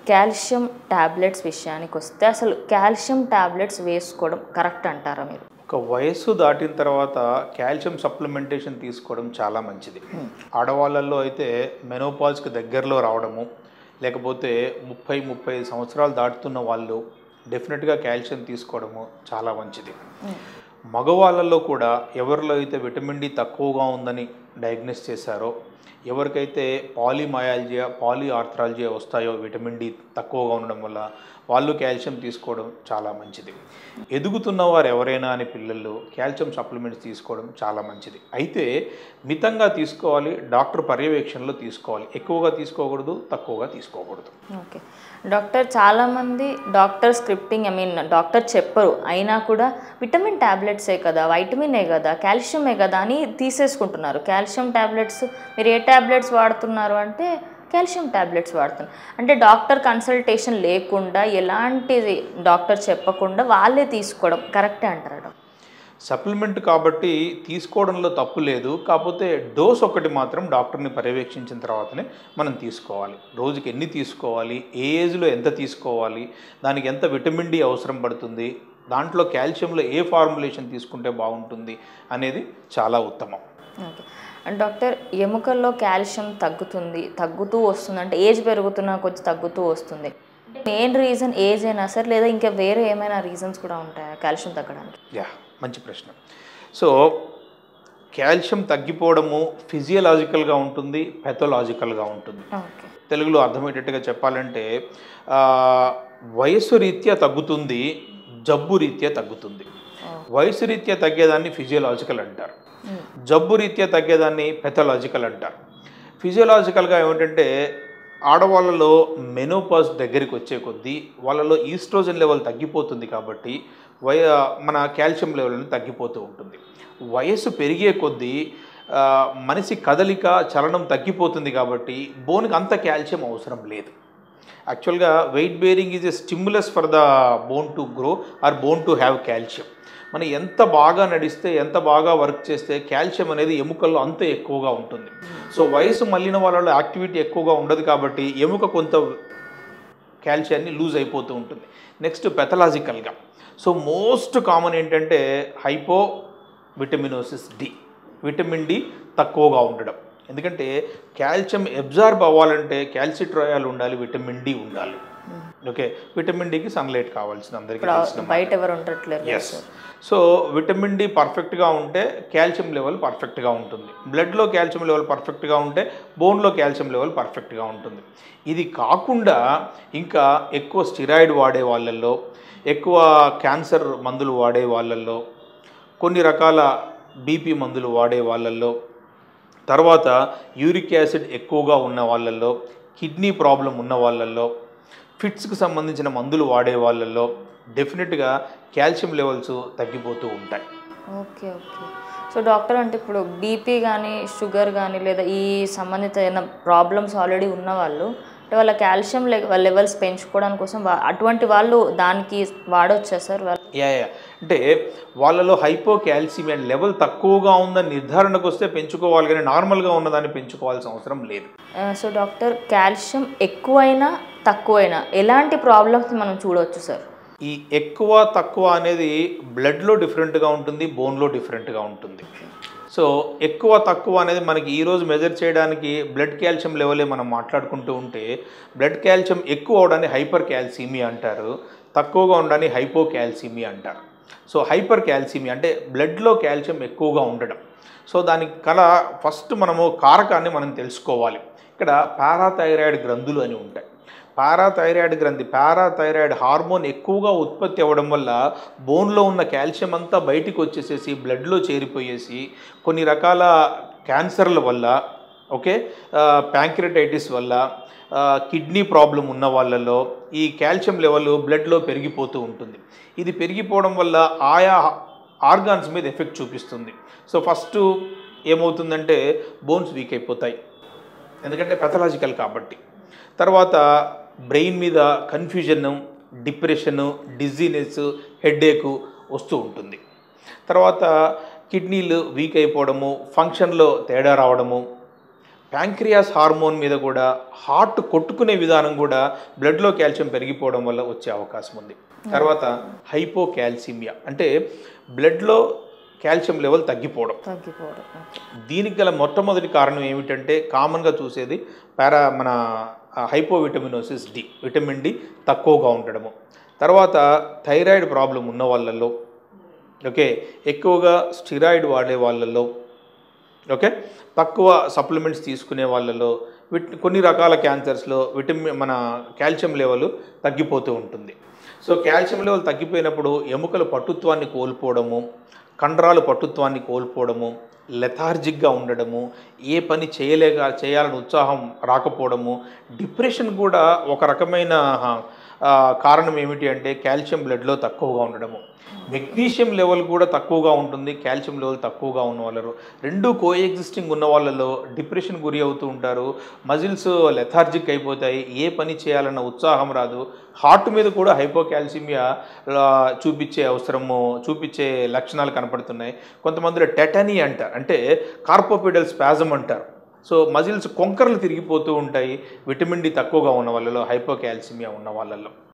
Calcium tablets విషయానికి వస్తే అసలు కాల్షియం టాబ్లెట్స్ వేసుకోవడం కరెక్ట్ అంటారా మీరు ఒక వయస్సు దాటిన తర్వాత కాల్షియం సప్లిమెంటేషన్ తీసుకోవడం చాలా మంచిది ఆడవాళ్ళల్లో అయితే మెనోపాజ్కి దగ్గరలో రావడము లేకపోతే ముప్పై ముప్పై సంవత్సరాలు దాటుతున్న వాళ్ళు డెఫినెట్గా కాల్షియం తీసుకోవడము చాలా మంచిది మగవాళ్ళల్లో కూడా ఎవరిలో అయితే విటమిన్ డి తక్కువగా ఉందని డయాగ్నోస్ చేశారో ఎవరికైతే పాలిమయాలజియా పాలి ఆర్థరాలజియా వస్తాయో విటమిన్ డి తక్కువగా ఉండడం వల్ల వాళ్ళు కాల్షియం తీసుకోవడం చాలా మంచిది ఎదుగుతున్న వారు ఎవరైనా అని పిల్లలు కాల్షియం సప్లిమెంట్స్ తీసుకోవడం చాలా మంచిది అయితే మితంగా తీసుకోవాలి డాక్టర్ పర్యవేక్షణలో తీసుకోవాలి ఎక్కువగా తీసుకోకూడదు తక్కువగా తీసుకోకూడదు ఓకే డాక్టర్ చాలామంది doctor scripting I mean doctor చెప్పరు అయినా కూడా విటమిన్ ట్యాబ్లెట్సే కదా వైటమినే కదా కాల్షియమే కదా అని తీసేసుకుంటున్నారు కాల్షియం ట్యాబ్లెట్స్ మీరు ఏ ట్యాబ్లెట్స్ వాడుతున్నారు అంటే కాల్షియం ట్యాబ్లెట్స్ వాడుతున్నారు అంటే డాక్టర్ కన్సల్టేషన్ లేకుండా ఎలాంటిది డాక్టర్ చెప్పకుండా వాళ్ళే తీసుకోవడం కరెక్టే అంటారా డాక్టర్ సప్లిమెంట్ కాబట్టి తీసుకోవడంలో తప్పు లేదు కాకపోతే డోస్ ఒకటి మాత్రం డాక్టర్ని పర్యవేక్షించిన తర్వాతనే మనం తీసుకోవాలి రోజుకి ఎన్ని తీసుకోవాలి ఏ ఏజ్లో ఎంత తీసుకోవాలి దానికి ఎంత విటమిన్ డి అవసరం పడుతుంది దాంట్లో కాల్షియంలో ఏ ఫార్ములేషన్ తీసుకుంటే బాగుంటుంది అనేది చాలా ఉత్తమం ఓకే అండ్ డాక్టర్ ఎముకల్లో కాల్షియం తగ్గుతుంది తగ్గుతూ వస్తుంది అంటే ఏజ్ పెరుగుతున్న కొద్ది తగ్గుతూ వస్తుంది మెయిన్ రీజన్ ఏజ్ అయినా సరే లేదా ఇంకా వేరే ఏమైనా రీజన్స్ కూడా ఉంటాయా కాల్షియం తగ్గడానికి యా మంచి ప్రశ్న సో కాల్షియం తగ్గిపోవడము ఫిజియలాజికల్గా ఉంటుంది పెథలాజికల్గా ఉంటుంది ఓకే తెలుగులో అర్థమయ్యేటట్టుగా చెప్పాలంటే ఆ, వయస్సు రీత్యా తగ్గుతుంది జబ్బు రీత్యా తగ్గుతుంది వయసు రీత్యా తగ్గేదాన్ని ఫిజియోలాజికల్ అంటారు జబ్బు రీత్యా తగ్గేదాన్ని పెథలాజికల్ అంటారు ఫిజియోలాజికల్గా ఏమిటంటే ఆడవాళ్ళలో మెనోపాజ్ దగ్గరికి వచ్చే కొద్దీ వాళ్ళలో ఈస్ట్రోజన్ లెవెల్ తగ్గిపోతుంది కాబట్టి వయ మన కాల్షియం లెవెల్ అనేది తగ్గిపోతూ ఉంటుంది వయస్సు పెరిగే కొద్దీ ఆ, మనిషి కదలిక చలనం తగ్గిపోతుంది కాబట్టి బోన్కి అంత కాల్షియం అవసరం లేదు యాక్చువల్గా weight bearing is a stimulus for the bone to grow or bone to have calcium మనం ఎంత బాగా నడిస్తే ఎంత బాగా వర్క్ చేస్తే కాల్షియం అనేది ఎముకల్లో అంత ఎక్కువగా ఉంటుంది సో వయసు మళ్ళిన వాళ్ళలో యాక్టివిటీ ఎక్కువగా ఉండదు కాబట్టి ఎముక కొంత కాల్షియాన్ని లూజ్ అయిపోతూ ఉంటుంది నెక్స్ట్ పెథలాజికల్గా సో మోస్ట్ కామన్ ఏంటంటే hypovitaminosis D vitamin D తక్కువగా ఉండడం ఎందుకంటే కాల్షియం అబ్జార్బ్ అవ్వాలంటే క్యాల్సిట్రాయాలు ఉండాలి విటమిన్ డి ఉండాలి ఓకే విటమిన్ డికి సన్లైట్ కావాల్సింది అందరికీ తెలిసిన మాట. బయట ఎవరు ఉండట్లేరు ఎస్ సో విటమిన్ డి పర్ఫెక్ట్గా ఉంటే కాల్షియం లెవెల్ పర్ఫెక్ట్గా ఉంటుంది బ్లడ్లో కాల్షియం లెవెల్ పర్ఫెక్ట్గా ఉంటే బోన్లో కాల్షియం లెవెల్ పర్ఫెక్ట్గా ఉంటుంది ఇది కాకుండా ఇంకా ఎక్కువ స్టిరాయిడ్ వాడే వాళ్ళల్లో ఎక్కువ క్యాన్సర్ మందులు వాడే వాళ్ళల్లో కొన్ని రకాల బీపీ మందులు వాడే వాళ్ళల్లో తర్వాత యూరిక్ యాసిడ్ ఎక్కువగా ఉన్న వాళ్ళల్లో కిడ్నీ ప్రాబ్లం ఉన్న వాళ్ళల్లో ఫిట్స్కి సంబంధించిన మందులు వాడే వాళ్ళల్లో డెఫినెట్గా కాల్షియం లెవెల్స్ తగ్గిపోతూ ఉంటాయి ఓకే ఓకే సో డాక్టర్ అంటే ఇప్పుడు బీపీ కానీ షుగర్ కానీ లేదా ఈ సంబంధిత ఏదైనా ప్రాబ్లమ్స్ ఆల్రెడీ ఉన్న వాళ్ళు అంటే వాళ్ళ కాల్షియం లెవెల్స్ పెంచుకోవడానికి కోసం వా- అటువంటి వాళ్ళు దానికి వాడొచ్చా సార్ వాళ్ళు యా యా అంటే వాళ్ళలో హైపో కాల్సిమియా లెవెల్ తక్కువగా ఉందని నిర్ధారణకు వస్తే పెంచుకోవాలి కానీ నార్మల్గా ఉన్నదాన్ని పెంచుకోవాల్సిన అవసరం లేదు ఆ, సో డాక్టర్ కాల్షియం ఎక్కువైనా తక్కువైనా ఎలాంటి ప్రాబ్లమ్స్ మనం చూడవచ్చు సార్ ఈ ఎక్కువ తక్కువ అనేది బ్లడ్లో డిఫరెంట్గా ఉంటుంది బోన్లో డిఫరెంట్గా ఉంటుంది సో ఎక్కువ తక్కువ అనేది మనకి ఈరోజు మెజర్ చేయడానికి బ్లడ్ కాల్షియం లెవెలే మనం మాట్లాడుకుంటూ ఉంటే బ్లడ్ కాల్షియం ఎక్కువ అవడాన్ని హైపర్ క్యాల్సిమియా అంటారు తక్కువగా ఉండడాన్ని హైపో క్యాల్సిమియా అంటారు సో హైపర్ క్యాల్సిమియా అంటే బ్లడ్లో కాల్షియం ఎక్కువగా ఉండడం సో దానికి కల ఫస్ట్ మనము కారకాన్ని మనం తెలుసుకోవాలి ఇక్కడ పారాథైరాయిడ్ గ్రంథులు అని ఉంటాయి పారాథైరాయిడ్ గ్రంథి పారాథైరాయిడ్ హార్మోన్ ఎక్కువగా ఉత్పత్తి అవ్వడం వల్ల బోన్లో ఉన్న కాల్షియం అంతా బయటికి వచ్చేసేసి బ్లడ్లో చేరిపోయేసి కొన్ని రకాల క్యాన్సర్ల వల్ల ఓకే ప్యాంక్రటైటిస్ వల్ల ఆ, కిడ్నీ ప్రాబ్లం ఉన్న వాళ్ళలో ఈ కాల్షియం లెవెల్ బ్లడ్లో పెరిగిపోతూ ఉంటుంది ఇది పెరిగిపోవడం వల్ల ఆయా ఆర్గాన్స్ మీద ఎఫెక్ట్ చూపిస్తుంది సో ఫస్ట్ ఏమవుతుందంటే బోన్స్ వీక్ అయిపోతాయి ఎందుకంటే పెథలాజికల్ కాబట్టి తర్వాత బ్రెయిన్ మీద కన్ఫ్యూజన్ డిప్రెషను డిజీనెస్ హెడ్ఏక్ వస్తూ ఉంటుంది తర్వాత కిడ్నీలు వీక్ అయిపోవడము ఫంక్షన్లో తేడా రావడము ప్యాంక్రియాస్ హార్మోన్ మీద కూడా హార్ట్ కొట్టుకునే విధానం కూడా బ్లడ్లో కాల్షియం పెరిగిపోవడం వల్ల వచ్చే అవకాశం ఉంది తర్వాత హైపోకాల్సిమియా అంటే బ్లడ్లో కాల్షియం లెవెల్ తగ్గిపోవడం తగ్గిపోవడం ఓకే దీనికి గల మొట్టమొదటి కారణం ఏమిటంటే కామన్గా చూసేది పారా మన హైపోవిటమినోసిస్ డి విటమిన్ డి తక్కువగా ఉండడము తర్వాత థైరాయిడ్ ప్రాబ్లం ఉన్న వాళ్ళల్లో ఓకే ఎక్కువగా స్టిరాయిడ్ వాడే వాళ్ళల్లో ఓకే తక్కువ సప్లిమెంట్స్ తీసుకునే వాళ్ళలో విట్ కొన్ని రకాల క్యాన్సర్స్లో విటమిన్ మన కాల్షియం లెవెల్ తగ్గిపోతూ ఉంటుంది సో కాల్షియం లెవెల్ తగ్గిపోయినప్పుడు ఎముకల పట్టుత్వాన్ని కోల్పోవడము కండరాలు పట్టుత్వాన్ని కోల్పోవడము లెథార్జిక్గా ఉండడము ఏ పని చేయలేక చేయాలని ఉత్సాహం రాకపోవడము డిప్రెషన్ కూడా ఒక రకమైన ఆ, కారణం ఏమిటి అంటే కాల్షియం బ్లడ్లో తక్కువగా ఉండడము మెగ్నీషియం లెవెల్ కూడా తక్కువగా ఉంటుంది కాల్షియం లెవెల్ తక్కువగా ఉన్న వాళ్ళు రెండు కో ఎగ్జిస్టింగ్ ఉన్న వాళ్ళలో డిప్రెషన్ గురి అవుతూ ఉంటారు మజిల్స్ లెథార్జిక్ అయిపోతాయి ఏ పని చేయాలన్న ఉత్సాహం రాదు హార్ట్ మీద కూడా హైపోకాల్సిమియా ఆ, చూపించే అవసరము చూపించే లక్షణాలు కనపడుతున్నాయి కొంతమందిలో టెటనీ అంటారు అంటే కార్పోపిడల్ స్పాజం అంటారు సో మజిల్స్ కొంకరలు తిరిగిపోతూ ఉంటాయి విటమిన్ డి తక్కువగా ఉన్న వాళ్ళలో హైపోకాల్సిమియా ఉన్న వాళ్ళలో